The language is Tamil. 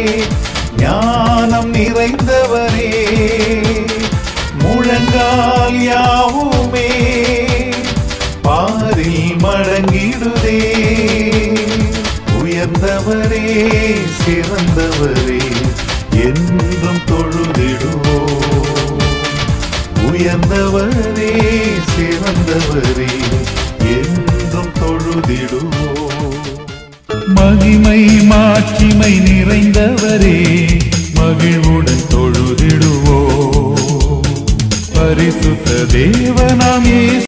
ஞானம் நிறைந்தவரே முழங்கால் யாவுமே பாரில் மடங்கிடுதே உயர்ந்தவரே சிறந்தவரே என்றும் தொழுதிடுவோம் உயர்ந்தவரே சிறந்தவரே என்றும் தொழுதிடுவோம் மகிமை மாட்சிமை நிறைந்தவரே மகிழ்வுடன் தொழுதிடுவோம் பரிசுத்த தேவனாம் இயேசு